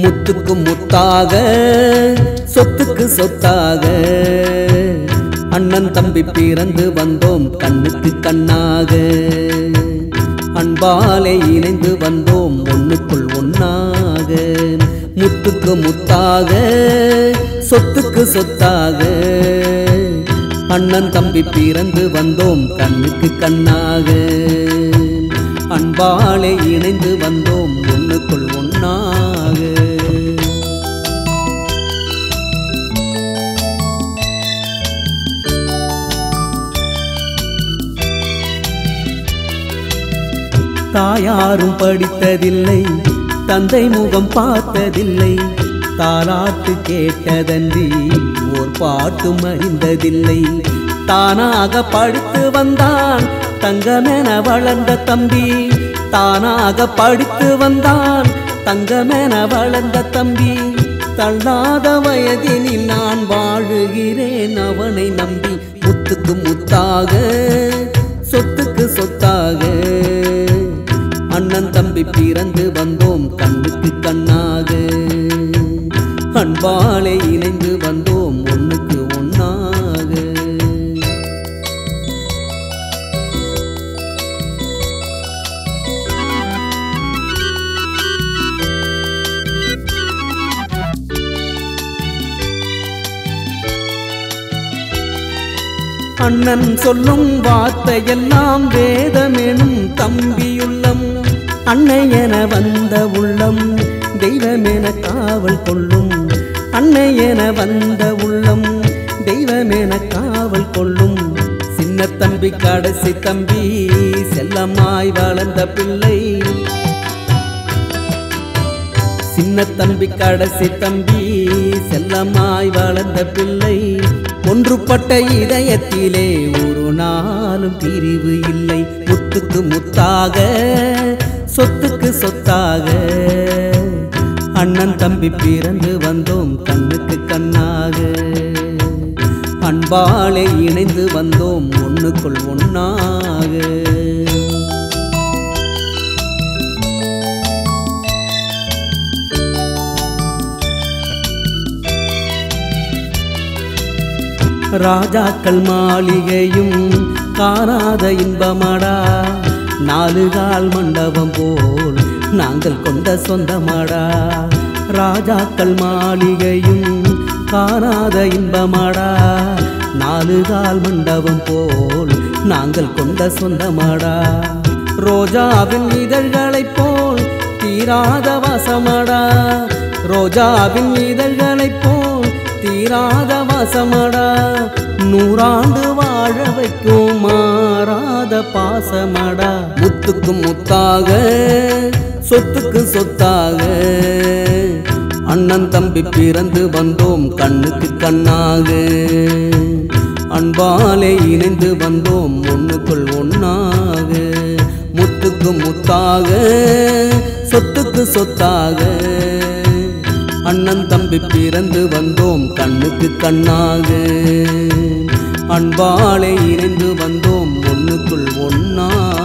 முத்துக்கு முத்தாக சொத்துக்கு சொத்தாக அண்ணன் தம்பி பிறந்து வந்தோம் கண்ணுக்கு கண்ணாக அன்பாலே இணைந்து வந்தோம் ஒண்ணுக்குள் ஒண்ணாக முத்துக்கு முத்தாக சொத்துக்கு சொத்தாக அண்ணன் தம்பி பிறந்து வந்தோம் கண்ணுக்கு கண்ணாக அன்பாலே இணைந்து வந்தோம் ஒண்ணுக்குள் ஒண்ணாக தாயாரும் படித்ததில்லை தந்தை முகம் பார்த்ததில்லை தாலாட்டு கேட்டதன்றி ஓர் பாட்டும் அறிந்ததில்லை தானாக படித்து வந்தான் தங்கமென வளர்ந்த தம்பி தானாக படித்து வந்தான் தங்கமென வளர்ந்த தம்பி தள்ளாத வயதினில் நான் வாழுகிறேன் அவனை நம்பி முத்துக்கு முத்தாக சொத்துக்கு சொத்தாக அண்ணன் தம்பி பிறந்து வந்தோம் கண்ணுக்கு கண்ணாக அன்பாலே இணைந்து வந்தோம் ஒண்ணுக்கு ஒண்ணாக அண்ணன் சொல்லும் வார்த்தையெல்லாம் வேதமெனும் தம்பியுள்ளம் அன்னை என வந்த உள்ளம் தெய்வமென காவல் கொள்ளும் அன்னை என வந்த உள்ளம் தெய்வமென காவல் கொள்ளும் சின்ன தம்பி கடைசி தம்பி செல்லமாய் வளர்ந்த பிள்ளை சின்ன தம்பி கடைசி தம்பி செல்லமாய் வளர்ந்த பிள்ளை ஒன்றுபட்ட இதயத்திலே ஒரு நாளும் பிரிவு இல்லை முத்துக்கு முத்தாக சொத்துக்கு சொத்தாக அண்ணன் தம்பி பிறந்து வந்தோம் கண்ணுக்கு கண்ணாக அன்பாலே இணைந்து வந்தோம் ஒண்ணுக்குள் ஒண்ணாக ராஜாக்கள் மாளிகையும் காணாத இன்பமடா நாலு கால் மண்டபம் போல் நாங்கள் கொண்ட சொந்தமடா ராஜாக்கள் மாளிகையும் காணாத இன்பமடா நாலு கால் மண்டபம் போல் நாங்கள் கொண்ட சொந்தமடா ரோஜாவின் இதழ்களைப் போல் தீராத வாசமடா ரோஜாவின் இதழ்களைப் போல் தீராத வாசமடா நூறாண்டு வாழ வைக்கும் மாறாத பாசமடா முத்துக்கு முத்தாக சொத்துக்கு சொத்தாக அண்ணன் தம்பி பிறந்து வந்தோம் கண்ணுக்கு கண்ணாக அன்பாலே இணைந்து வந்தோம் ஒண்ணுக்குள் ஒண்ணாக முத்துக்கு முத்தாக சொத்துக்கு சொத்தாக அண்ணன் தம்பி பிறந்து வந்தோம் கண்ணுக்கு கண்ணாக அன்பாலே இணைந்து வந்தோம் ஒண்ணுக்குள் ஒண்ணாக